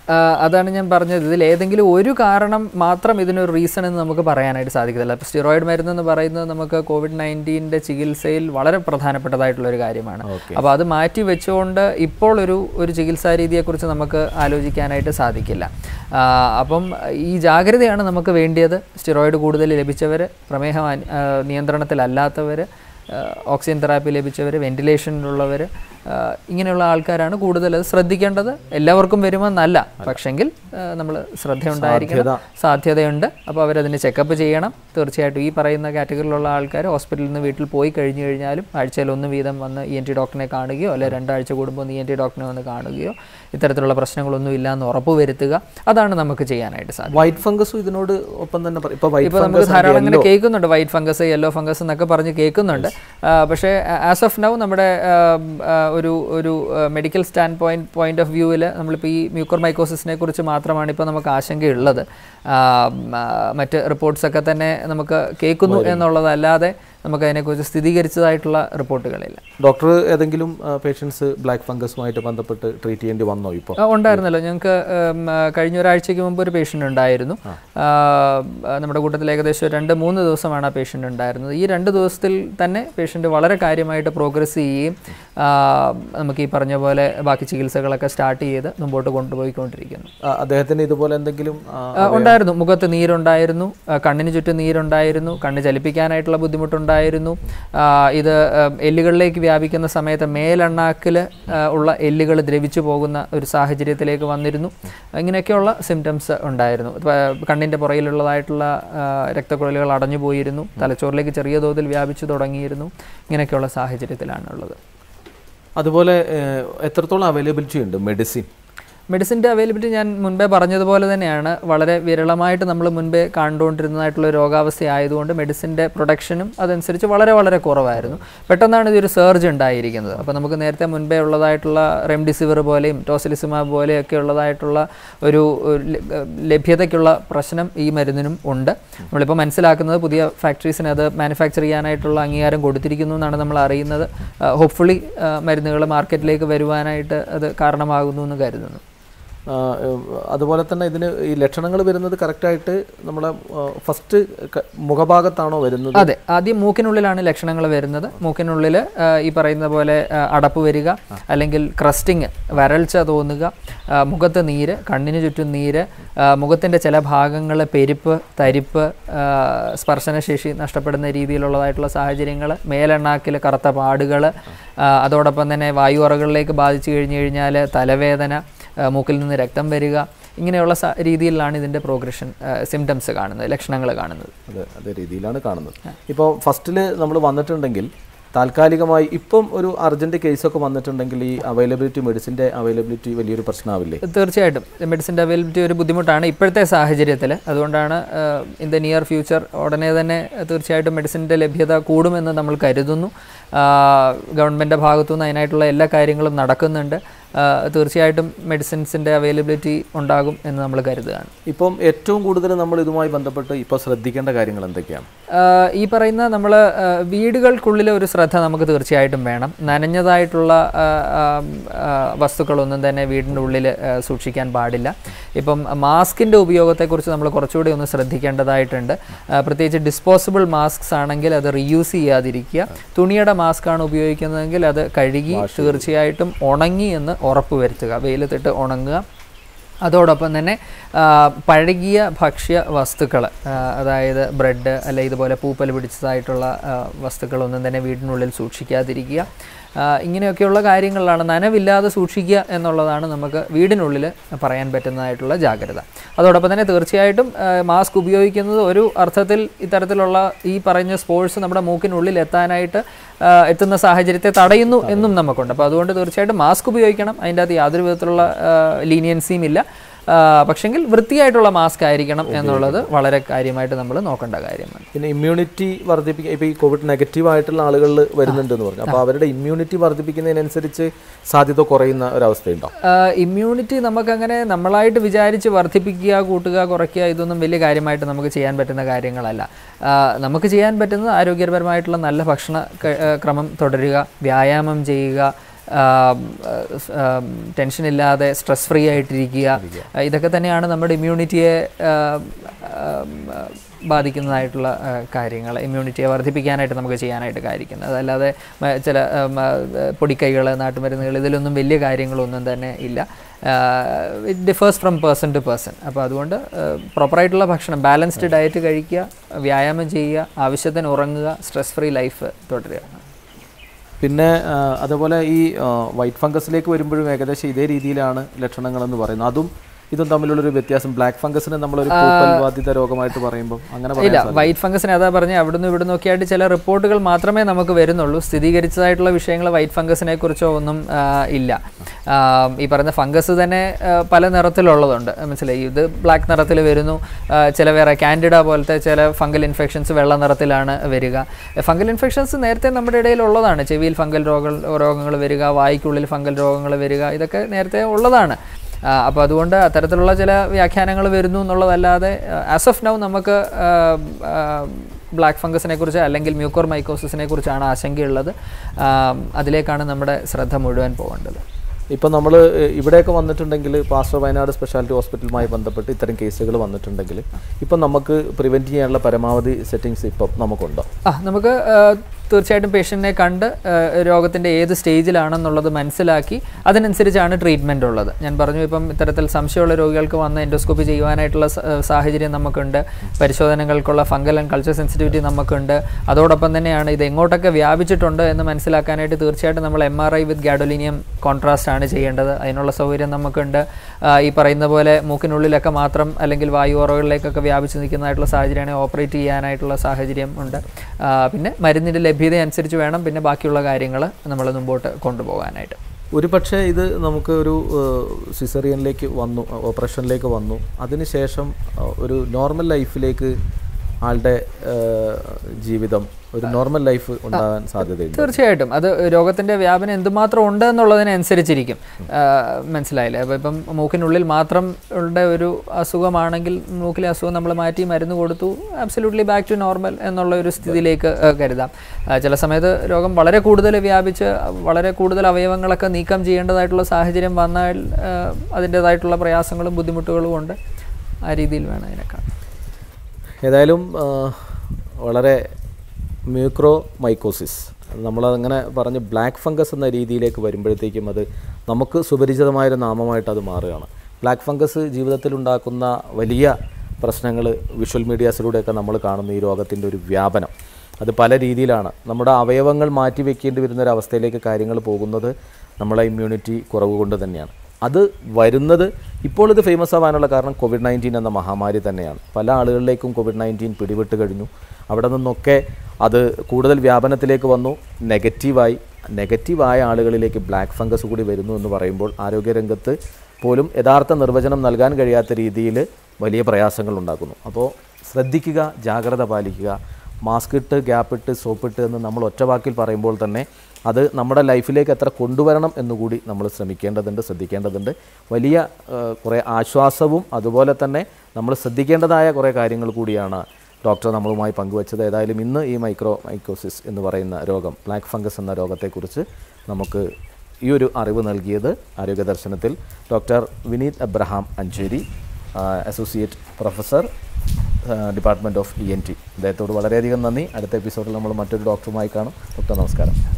ആ, അതാണ് ഞാൻ പറഞ്ഞത് ഇതിൽ ഏതെങ്കിലും ഒരു കാരണം മാത്രം ഇതിനൊരു റീസൺ എന്ന് നമുക്ക് പറയാനായിട്ട് സാധിക്കത്തില്ല അപ്പോൾ സ്റ്റിറോയിഡ് മരുന്ന് എന്ന് പറയുന്നത് നമുക്ക് കോവിഡ് നയൻറ്റീൻ്റെ ചികിത്സയിൽ വളരെ പ്രധാനപ്പെട്ടതായിട്ടുള്ള ഒരു കാര്യമാണ് അപ്പോൾ അത് മാറ്റി വെച്ചുകൊണ്ട് ഇപ്പോൾ ഒരു ഒരു ചികിത്സാ രീതിയെക്കുറിച്ച് നമുക്ക് ആലോചിക്കാനായിട്ട് സാധിക്കില്ല ആ, അപ്പം ഈ ജാഗ്രതയാണ് നമുക്ക് വേണ്ടിയത് സ്റ്റിറോയിഡ് കൂടുതൽ ലഭിച്ചവർ പ്രമേഹം അനി- ആ, നിയന്ത്രണത്തിലല്ലാത്തവർ ഓക്സിജൻ തെറാപ്പി ലഭിച്ചവർ വെന്റിലേഷനിലുള്ളവർ ഇങ്ങനെയുള്ള ആൾക്കാരാണ് കൂടുതൽ അത് ശ്രദ്ധിക്കേണ്ടത് എല്ലാവർക്കും വരുമെന്നല്ല പക്ഷെങ്കിൽ നമ്മൾ ശ്രദ്ധയുണ്ടായിരിക്കണം സാധ്യതയുണ്ട് അപ്പോൾ അവരതിന് ചെക്കപ്പ് ചെയ്യണം തീർച്ചയായിട്ടും ഈ പറയുന്ന കാറ്റഗറിയിലുള്ള ആൾക്കാർ ഹോസ്പിറ്റലിൽ നിന്ന് വീട്ടിൽ പോയി കഴിഞ്ഞു കഴിഞ്ഞാലും ആഴ്ചയിൽ ഒന്ന് വീതം വന്ന് ഇ എൻ ടി ഡോക്ടറിനെ കാണുകയോ അല്ലെങ്കിൽ രണ്ടാഴ്ച കൂടുമ്പോൾ ഒന്ന് ഇ എൻ ടി ഡോക്ടറിനെ വന്ന് കാണുകയോ ഇത്തരത്തിലുള്ള പ്രശ്നങ്ങളൊന്നും ഇല്ല എന്ന് ഉറപ്പ് വരുത്തുക അതാണ് നമുക്ക് ചെയ്യാനായിട്ട് സാധിക്കും വൈറ്റ് ഫംഗസും ഇതിനോട് ഒപ്പം തന്നെ പറ- ഇപ്പൊ വൈറ്റ് ഇപ്പോൾ നമുക്ക് ഫംഗസ് ധാരാളം അങ്ങനെ കേൾക്കുന്നുണ്ട് വൈറ്റ് ഫംഗസ് യെല്ലോ ഫംഗസ് എന്നൊക്കെ പറഞ്ഞ് കേൾക്കുന്നുണ്ട് ആ, പക്ഷേ ആസ് ഓഫ് നൗ നമ്മുടെ ആ, ആ, ഒരു ഒരു medical standpoint point of വ്യൂവിൽ നമ്മളിപ്പോൾ ഈ മ്യൂക്കർ മൈക്കോസിസിനെ കുറിച്ച് മാത്രമാണ് ഇപ്പോൾ നമുക്ക് ആശങ്കയുള്ളത് ആ, ഉം, ആ, മറ്റ് റിപ്പോർട്ട്സ് ഒക്കെ തന്നെ നമുക്ക് കേൾക്കുന്നു എന്നുള്ളതല്ലാതെ നമുക്ക് അതിനെക്കുറിച്ച് സ്ഥിരീകരിച്ചതായിട്ടുള്ള റിപ്പോർട്ടുകളില്ല ഡോക്ടർ ഏതെങ്കിലും പേഷ്യൻസ് ബ്ലാക്ക് ഫംഗസുമായിട്ട് ബന്ധപ്പെട്ട് ട്രീറ്റ് ചെയ്യേണ്ടി വന്നോ ഇപ്പോൾ ആ, ഉണ്ടായിരുന്നല്ലോ ഞങ്ങൾക്ക് ഉം, ആ, കഴിഞ്ഞ ഒരാഴ്ചയ്ക്ക് മുമ്പ് ഒരു പേഷ്യൻ്റ് ഉണ്ടായിരുന്നു ആ, നമ്മുടെ കൂട്ടത്തിൽ ഏകദേശം രണ്ട് മൂന്ന് ദിവസമാണ് ആ പേഷ്യൻ്റ് ഉണ്ടായിരുന്നത് ഈ രണ്ട് ദിവസത്തിൽ തന്നെ പേഷ്യൻ്റ് വളരെ കാര്യമായിട്ട് പ്രോഗ്രസ് ചെയ്യുകയും ആ, നമുക്ക് ഈ പറഞ്ഞ പോലെ ബാക്കി ചികിത്സകളൊക്കെ സ്റ്റാർട്ട് ചെയ്ത് മുമ്പോട്ട് കൊണ്ടുപോയിക്കൊണ്ടിരിക്കുന്നു ആ, അദ്ദേഹത്തിന് ഇതുപോലെ എന്തെങ്കിലും ആ, ആ, ഉണ്ടായിരുന്നു മുഖത്ത് നീരുണ്ടായിരുന്നു ആ, കണ്ണിന് ചുറ്റും നീരുണ്ടായിരുന്നു കണ്ണ് ചലിപ്പിക്കാനായിട്ടുള്ള ബുദ്ധിമുട്ടുണ്ടായിരുന്നു ആ, ഇത് ആ, എല്ലുകളിലേക്ക് വ്യാപിക്കുന്ന സമയത്ത് മേലെണ്ണാക്കിൽ ഉള്ള എല്ലുകൾ ദ്രവിച്ചു പോകുന്ന ഒരു സാഹചര്യത്തിലേക്ക് വന്നിരുന്നു ഇങ്ങനെയൊക്കെയുള്ള സിംറ്റംസ് ഉണ്ടായിരുന്നു ഇപ്പൊ, കണ്ണിൻ്റെ പുറയിലുള്ളതായിട്ടുള്ള ആ, രക്തക്കുഴലുകൾ അടഞ്ഞു പോയിരുന്നു തലച്ചോറിലേക്ക് ചെറിയ തോതിൽ വ്യാപിച്ചു തുടങ്ങിയിരുന്നു ഇങ്ങനെയൊക്കെയുള്ള സാഹചര്യത്തിലാണുള്ളത് അതുപോലെ ഏഹ്, എത്രത്തോളം അവൈലബിലിറ്റി ഉണ്ട് മെഡിസിൻ മെഡിസിൻ്റെ അവൈലബിലിറ്റി ഞാൻ മുൻപേ പറഞ്ഞതുപോലെ തന്നെയാണ് വളരെ വിരളമായിട്ട് നമ്മൾ മുൻപേ കണ്ടുകൊണ്ടിരുന്നതായിട്ടുള്ള ഒരു രോഗാവസ്ഥ ആയതുകൊണ്ട് മെഡിസിൻ്റെ പ്രൊഡക്ഷനും അതനുസരിച്ച് വളരെ വളരെ കുറവായിരുന്നു പെട്ടെന്നാണ് ഇതൊരു സർജ് ഉണ്ടായിരിക്കുന്നത് അപ്പോൾ നമുക്ക് നേരത്തെ മുൻപേ ഉള്ളതായിട്ടുള്ള റെംഡിസിവിർ പോലെയും ടോസിലിസിമാബ് പോലെയൊക്കെ ഉള്ളതായിട്ടുള്ള ഒരു ഒരു ല- ലഭ്യതയ്ക്കുള്ള പ്രശ്നം ഈ മരുന്നിനും ഉണ്ട് നമ്മളിപ്പോൾ മനസ്സിലാക്കുന്നത് പുതിയ ഫാക്ടറീസിന് അത് മാനുഫാക്ചർ ചെയ്യാനായിട്ടുള്ള അംഗീകാരം കൊടുത്തിരിക്കുന്നു എന്നാണ് നമ്മൾ അറിയുന്നത് ഹോപ്പ്ഫുള്ളി മരുന്നുകൾ മാർക്കറ്റിലേക്ക് വരുവാനായിട്ട് അത് കാരണമാകുന്നു എന്ന് കരുതുന്നു ആ, ഏഹ്, അതുപോലെ തന്നെ ഇതിന് ഈ ലക്ഷണങ്ങൾ വരുന്നത് കറക്റ്റായിട്ട് നമ്മുടെ ഫസ്റ്റ് മുഖഭാഗത്താണോ വരുന്നത് അതെ ആദ്യം മൂക്കിനുള്ളിലാണ് ലക്ഷണങ്ങൾ വരുന്നത് മൂക്കിനുള്ളിൽ ആ, ഈ പറയുന്ന പോലെ ആ, അടപ്പ് വരിക അല്ലെങ്കിൽ ക്രസ്റ്റിങ് വരൾച്ച തോന്നുക ആ, മുഖത്ത് നീര് കണ്ണിന് ചുറ്റും നീര് ആ, മുഖത്തിൻ്റെ ചില ഭാഗങ്ങൾ പെരുപ്പ് തരിപ്പ് ആ, സ്പർശനശേഷി നഷ്ടപ്പെടുന്ന രീതിയിലുള്ളതായിട്ടുള്ള സാഹചര്യങ്ങൾ മേലെണ്ണാക്കിൽ കറുത്ത പാടുകൾ അതോടൊപ്പം തന്നെ വായു അറകളിലേക്ക് ബാധിച്ചു കഴിഞ്ഞു കഴിഞ്ഞാൽ തലവേദന ആ, മൂക്കിൽ നിന്ന് രക്തം വരിക ഇങ്ങനെയുള്ള സ- രീതിയിലാണ് ഇതിൻ്റെ പ്രോഗ്രഷൻ സിംറ്റംസ് കാണുന്നത് ലക്ഷണങ്ങൾ കാണുന്നത് അതെ അതേ രീതിയിലാണ് കാണുന്നത് ഇപ്പോൾ ഫസ്റ്റിൽ നമ്മൾ വന്നിട്ടുണ്ടെങ്കിൽ താൽക്കാലികമായി ഇപ്പം ഒരു അർജൻറ്റ് കേസൊക്കെ വന്നിട്ടുണ്ടെങ്കിൽ ഈ അവൈലബിലിറ്റി മെഡിസിൻ്റെ അവൈലബിലിറ്റി വലിയൊരു പ്രശ്നമാവില്ലേ തീർച്ചയായിട്ടും മെഡിസിൻ്റെ അവൈലബിലിറ്റി ഒരു ബുദ്ധിമുട്ടാണ് ഇപ്പോഴത്തെ സാഹചര്യത്തിൽ അതുകൊണ്ടാണ് ഇൻ ദ നിയർ ഫ്യൂച്ചർ ഉടനെ തന്നെ തീർച്ചയായിട്ടും മെഡിസിൻ്റെ ലഭ്യത കൂടുമെന്ന് നമ്മൾ കരുതുന്നു ഗവൺമെൻറ് ഭാഗത്തുനിന്ന് അതിനായിട്ടുള്ള എല്ലാ കാര്യങ്ങളും നടക്കുന്നുണ്ട് ആ, തീർച്ചയായിട്ടും മെഡിസിൻസിൻ്റെ അവൈലബിലിറ്റി ഉണ്ടാകും എന്ന് നമ്മൾ കരുതുകയാണ് ഇപ്പം ഏറ്റവും കൂടുതൽ നമ്മൾ ഇതുമായി ബന്ധപ്പെട്ട് ഇപ്പോൾ ശ്രദ്ധിക്കേണ്ട കാര്യങ്ങൾ എന്തൊക്കെയാണ് ആ, ഈ പറയുന്ന നമ്മൾ വീടുകൾക്കുള്ളിലെ ഒരു ശ്രദ്ധ നമുക്ക് തീർച്ചയായിട്ടും വേണം നനഞ്ഞതായിട്ടുള്ള ആ, ആ, ആ, വസ്തുക്കളൊന്നും തന്നെ വീടിൻ്റെ ഉള്ളിൽ ആ, സൂക്ഷിക്കാൻ പാടില്ല ഇപ്പം മാസ്കിൻ്റെ ഉപയോഗത്തെക്കുറിച്ച് നമ്മൾ കുറച്ചുകൂടി ഒന്ന് ശ്രദ്ധിക്കേണ്ടതായിട്ടുണ്ട് ആ, പ്രത്യേകിച്ച് ഡിസ്പോസിബിൾ മാസ്ക്സ് ആണെങ്കിൽ അത് റീയൂസ് ചെയ്യാതിരിക്കുക തുണിയുടെ മാസ്ക് ആണ് ഉപയോഗിക്കുന്നതെങ്കിൽ അത് കഴുകി തീർച്ചയായിട്ടും ഉണങ്ങി എന്ന് ഉറപ്പ് വരുത്തുക വെയിലത്തിട്ട് ഉണങ്ങുക അതോടൊപ്പം തന്നെ ആ, പഴകിയ ഭക്ഷ്യ വസ്തുക്കൾ അതായത് ബ്രെഡ് അല്ലെ ഇതുപോലെ പൂപ്പൽ പിടിച്ചതായിട്ടുള്ള ആ, വസ്തുക്കളൊന്നും തന്നെ വീടിനുള്ളിൽ സൂക്ഷിക്കാതിരിക്കുക ആ, ഇങ്ങനെയൊക്കെയുള്ള കാര്യങ്ങളിലാണ് നനവില്ലാതെ സൂക്ഷിക്കുക എന്നുള്ളതാണ് നമുക്ക് വീടിനുള്ളിൽ പറയാൻ പറ്റുന്നതായിട്ടുള്ള ജാഗ്രത അതോടൊപ്പം തന്നെ തീർച്ചയായിട്ടും ആ, മാസ്ക് ഉപയോഗിക്കുന്നത് ഒരു അർത്ഥത്തിൽ ഇത്തരത്തിലുള്ള ഈ പറഞ്ഞ സ്പോർട്സ് നമ്മുടെ മൂക്കിനുള്ളിൽ എത്താനായിട്ട് ആ, എത്തുന്ന സാഹചര്യത്തെ തടയുന്നു എന്നും നമുക്കുണ്ട് അപ്പോൾ അതുകൊണ്ട് തീർച്ചയായിട്ടും മാസ്ക് ഉപയോഗിക്കണം അതിൻ്റെ അകത്ത് യാതൊരു വിധത്തിലുള്ള ലീനിയൻസിയും ഇല്ല ആ, പക്ഷെങ്കിൽ വൃത്തിയായിട്ടുള്ള മാസ്ക് ആയിരിക്കണം എന്നുള്ളത് വളരെ കാര്യമായിട്ട് നമ്മൾ നോക്കേണ്ട കാര്യമാണ് പിന്നെ ഇമ്മ്യൂണിറ്റി വർദ്ധിപ്പിക്കുക ഇപ്പോൾ ഈ കോവിഡ് നെഗറ്റീവ് ആയിട്ടുള്ള ആളുകളിൽ വരുന്നുണ്ടെന്ന് പറഞ്ഞു അപ്പോൾ അവരുടെ ഇമ്മ്യൂണിറ്റി വർദ്ധിപ്പിക്കുന്നതിനനുസരിച്ച് സാധ്യത കുറയുന്ന ഒരവസ്ഥയുണ്ടോ ഇമ്മ്യൂണിറ്റി നമുക്കങ്ങനെ നമ്മളായിട്ട് വിചാരിച്ച് വർദ്ധിപ്പിക്കുക കൂട്ടുക കുറയ്ക്കുക ഇതൊന്നും വലിയ കാര്യമായിട്ട് നമുക്ക് ചെയ്യാൻ പറ്റുന്ന കാര്യങ്ങളല്ല ആ, നമുക്ക് ചെയ്യാൻ പറ്റുന്നത് ആരോഗ്യപരമായിട്ടുള്ള നല്ല ഭക്ഷണ ക- ആ, ക്രമം തുടരുക വ്യായാമം ചെയ്യുക ടെൻഷൻ ഇല്ലാതെ സ്ട്രെസ് ഫ്രീ ആയിട്ടിരിക്കുക ആ, ഇതൊക്കെ തന്നെയാണ് നമ്മുടെ ഇമ്മ്യൂണിറ്റിയെ ബാധിക്കുന്നതായിട്ടുള്ള കാര്യങ്ങൾ ഇമ്മ്യൂണിറ്റിയെ വർദ്ധിപ്പിക്കാനായിട്ട് നമുക്ക് ചെയ്യാനായിട്ട് കാര്യക്കുന്നത് അതല്ലാതെ മ- ചില പൊടിക്കൈകൾ നാട്ടുമരുന്നുകൾ ഇതിലൊന്നും വലിയ കാര്യങ്ങളൊന്നും തന്നെ ഇല്ല it differs from person to person അപ്പോൾ അതുകൊണ്ട് പ്രോപ്പറായിട്ടുള്ള ഭക്ഷണം ബാലൻസ്ഡ് ഡയറ്റ് കഴിക്കുക വ്യായാമം ചെയ്യുക ആവശ്യത്തിന് ഉറങ്ങുക സ്ട്രെസ് ഫ്രീ ലൈഫ് തുടരുക പിന്നെ ആ, അതുപോലെ ഈ ആ, വൈറ്റ് ഫംഗസിലേക്ക് വരുമ്പോഴും ഏകദേശം ഇതേ രീതിയിലാണ് ലക്ഷണങ്ങളെന്ന് പറയുന്നത് അതും ഇതും തമ്മിലുള്ളൊരു വ്യത്യാസം ബ്ലാക്ക് ഫംഗസിനെ നമ്മളൊരു പൂപ്പൽ ബാധിത രോഗമായിട്ട് പറയുമ്പോൾ അങ്ങനെ പറയാം ഇല്ല വൈറ്റ് ഫംഗസിന് അതാ പറഞ്ഞ അവിടുന്ന് ഇവിടുന്ന് ഒക്കെ ആയിട്ട് ചില റിപ്പോർട്ടുകൾ മാത്രമേ നമുക്ക് വരുന്നുള്ളൂ സ്ഥിരീകരിച്ചതായിട്ടുള്ള വിഷയങ്ങൾ വൈറ്റ് ഫംഗസിനെ കുറിച്ചോ ഒന്നും ആ, ഇല്ല ആ, ഈ പറയുന്ന ഫംഗസ് തന്നെ ആ, പല നിറത്തിലുള്ളതുണ്ട് മനസ്സിലായി ഇത് ബ്ലാക്ക് നിറത്തിൽ വരുന്നു ആ, ചില വേറെ കാൻഡിഡ പോലത്തെ ചില ഫംഗൽ ഇൻഫെക്ഷൻസ് വെള്ള നിറത്തിലാണ് വരിക ഫംഗൽ ഇൻഫെക്ഷൻസ് നേരത്തെ നമ്മുടെ ഇടയിൽ ഉള്ളതാണ് ചെവിയിൽ ഫംഗൽ രോഗങ്ങൾ രോഗങ്ങൾ വരിക വായ്ക്കുള്ളിൽ ഫംഗൽ രോഗങ്ങൾ വരിക ഇതൊക്കെ നേരത്തെ ഉള്ളതാണ് അപ്പോൾ അതുകൊണ്ട് അത്തരത്തിലുള്ള ചില വ്യാഖ്യാനങ്ങൾ വരുന്നു എന്നുള്ളതല്ലാതെ ആസ് ഓഫ് നൗ നമുക്ക് ബ്ലാക്ക് ഫംഗസിനെ കുറിച്ച് അല്ലെങ്കിൽ മ്യൂക്കോർ മൈക്കോസിസിനെ കുറിച്ചാണ് ആശങ്കയുള്ളത് ആ, അതിലേക്കാണ് നമ്മുടെ ശ്രദ്ധ മുഴുവൻ പോകേണ്ടത് ഇപ്പം നമ്മൾ ഇവിടെയൊക്കെ വന്നിട്ടുണ്ടെങ്കിൽ പാസ്റ്റർ വയനാട് സ്പെഷ്യാലിറ്റി ഹോസ്പിറ്റലുമായി ബന്ധപ്പെട്ട് ഇത്തരം കേസുകൾ വന്നിട്ടുണ്ടെങ്കിൽ ഇപ്പം നമുക്ക് പ്രിവെൻറ്റ് ചെയ്യാനുള്ള പരമാവധി സെറ്റിങ്സ് ഇപ്പം നമുക്കുണ്ടോ ആ നമുക്ക് ആ, തീർച്ചയായിട്ടും പേഷ്യൻറ്റിനെ കണ്ട് ആ, രോഗത്തിൻ്റെ ഏത് സ്റ്റേജിലാണെന്നുള്ളത് മനസ്സിലാക്കി അതിനനുസരിച്ചാണ് ട്രീറ്റ്മെൻ്റ് ഉള്ളത് ഞാൻ പറഞ്ഞു ഇപ്പം ഇത്തരത്തിൽ സംശയമുള്ള രോഗികൾക്ക് വന്ന് എൻഡോസ്കോപ്പി ചെയ്യുവാനായിട്ടുള്ള സ- ആ, സാഹചര്യം നമുക്കുണ്ട് പരിശോധനകൾക്കുള്ള ഫംഗൽ ആൻഡ് കൾച്ചർ സെൻസിറ്റിവിറ്റി നമുക്കുണ്ട് അതോടൊപ്പം തന്നെയാണ് ഇത് എങ്ങോട്ടൊക്കെ വ്യാപിച്ചിട്ടുണ്ട് എന്ന് മനസ്സിലാക്കാനായിട്ട് തീർച്ചയായിട്ടും നമ്മൾ M R I with gadolinium contrast ആണ് ചെയ്യേണ്ടത് അതിനുള്ള സൗകര്യം നമുക്കുണ്ട് ആ, ഈ പറയുന്ന പോലെ മൂക്കിനുള്ളിലൊക്കെ മാത്രം അല്ലെങ്കിൽ വായു ഉറകളിലേക്കൊക്കെ വ്യാപിച്ച് നിൽക്കുന്നതായിട്ടുള്ള സാഹചര്യമാണെങ്കിൽ ഓപ്പറേറ്റ് ചെയ്യാനായിട്ടുള്ള സാഹചര്യം ഉണ്ട് ആ, പിന്നെ മരുന്നിൻ്റെ ലഭ്യത അനുസരിച്ച് വേണം പിന്നെ ബാക്കിയുള്ള കാര്യങ്ങൾ നമ്മൾ മുമ്പോട്ട് കൊണ്ടുപോകാനായിട്ട് ഒരു പക്ഷേ ഇത് നമുക്ക് ഒരു സിസറിയനിലേക്ക് വന്നു ഓപ്പറേഷനിലേക്ക് വന്നു അതിനുശേഷം ആ, ഒരു നോർമൽ ലൈഫിലേക്ക് ആളുടെ ആ, ജീവിതം ഒരു നോർമൽ ലൈഫ് ഉണ്ടാകാൻ സാധ്യതയുണ്ട് തീർച്ചയായിട്ടും അത് രോഗത്തിൻ്റെ വ്യാപനം എന്തുമാത്രം ഉണ്ട് എന്നുള്ളതിനനുസരിച്ചിരിക്കും ആ, മനസ്സിലായില്ലേ അപ്പോൾ ഇപ്പം മൂക്കിനുള്ളിൽ മാത്രം ഉള്ള ഒരു അസുഖമാണെങ്കിൽ മൂക്കിലെ അസുഖം നമ്മൾ മാറ്റി മരുന്ന് കൊടുത്തു ആബ്സല്യൂട്ട്ലി ബാക്ക് ടു നോർമൽ എന്നുള്ള ഒരു സ്ഥിതിയിലേക്ക് ആ, കരുതാം ആ, ചില സമയത്ത് രോഗം വളരെ കൂടുതൽ വ്യാപിച്ച് വളരെ കൂടുതൽ അവയവങ്ങളൊക്കെ നീക്കം ചെയ്യേണ്ടതായിട്ടുള്ള സാഹചര്യം വന്നാൽ ആ, അതിൻ്റേതായിട്ടുള്ള പ്രയാസങ്ങളും ബുദ്ധിമുട്ടുകളും ഉണ്ട് ആ രീതിയിൽ വേണം അതിനെ കാണാൻ ഏതായാലും ആ, വളരെ മ്യൂക്രോ മൈക്കോസിസ് നമ്മളതങ്ങനെ പറഞ്ഞ് ബ്ലാക്ക് ഫംഗസ് എന്ന രീതിയിലേക്ക് വരുമ്പോഴത്തേക്കും അത് നമുക്ക് സുപരിചിതമായൊരു നാമമായിട്ട് അത് മാറുകയാണ് ബ്ലാക്ക് ഫംഗസ് ജീവിതത്തിലുണ്ടാക്കുന്ന വലിയ പ്രശ്നങ്ങൾ വിഷ്വൽ മീഡിയാസിലൂടെയൊക്കെ നമ്മൾ കാണുന്ന ഈ രോഗത്തിൻ്റെ ഒരു വ്യാപനം അത് പല രീതിയിലാണ് നമ്മുടെ അവയവങ്ങൾ മാറ്റി വെക്കേണ്ടി വരുന്ന ഒരു അവസ്ഥയിലേക്ക് കാര്യങ്ങൾ പോകുന്നത് നമ്മളെ ഇമ്മ്യൂണിറ്റി കുറവ് കൊണ്ട് തന്നെയാണ് അത് വരുന്നത് ഇപ്പോൾ ഇത് ഫേമസ് ആവാനുള്ള കാരണം കോവിഡ് നയൻറ്റീൻ എന്ന മഹാമാരി തന്നെയാണ് പല ആളുകളിലേക്കും കോവിഡ് നയൻറ്റീൻ പിടിപെട്ട് കഴിഞ്ഞു അവിടെ നിന്നൊക്കെ അത് കൂടുതൽ വ്യാപനത്തിലേക്ക് വന്നു നെഗറ്റീവായി നെഗറ്റീവായ ആളുകളിലേക്ക് ബ്ലാക്ക് ഫംഗസ് കൂടി വരുന്നു എന്ന് പറയുമ്പോൾ ആരോഗ്യരംഗത്ത് പോലും യഥാർത്ഥ നിർവചനം നൽകാൻ കഴിയാത്ത രീതിയിൽ വലിയ പ്രയാസങ്ങൾ ഉണ്ടാക്കുന്നു അപ്പോൾ ശ്രദ്ധിക്കുക ജാഗ്രത പാലിക്കുക മാസ്ക് ഇട്ട് ഗ്യാപ്പ് ഇട്ട് സോപ്പിട്ട് എന്ന് നമ്മൾ ഒറ്റവാക്കിൽ പറയുമ്പോൾ തന്നെ അത് നമ്മുടെ ലൈഫിലേക്ക് എത്ര കൊണ്ടുവരണം എന്നുകൂടി നമ്മൾ ശ്രമിക്കേണ്ടതുണ്ട് ശ്രദ്ധിക്കേണ്ടതുണ്ട് വലിയ ആ, കുറേ ആശ്വാസവും അതുപോലെ തന്നെ നമ്മൾ ശ്രദ്ധിക്കേണ്ടതായ കുറേ കാര്യങ്ങൾ കൂടിയാണ് ഡോക്ടർ നമ്മളുമായി പങ്കുവച്ചത് ഏതായാലും ഇന്ന് ഈ മൈക്രോ മൈക്കോസിസ് എന്ന് പറയുന്ന രോഗം ബ്ലാക്ക് ഫംഗസ് എന്ന രോഗത്തെക്കുറിച്ച് നമുക്ക് ഈ ഒരു അറിവ് നൽകിയത് ആരോഗ്യ ദർശനത്തിൽ doctor Vineeth Abraham Ancheri associate professor department of E N T അദ്ദേഹത്തോട് വളരെയധികം നന്ദി അടുത്ത എപ്പിസോഡിൽ നമ്മൾ മറ്റൊരു ഡോക്ടറുമായി കാണും ഡോക്ടർ നമസ്കാരം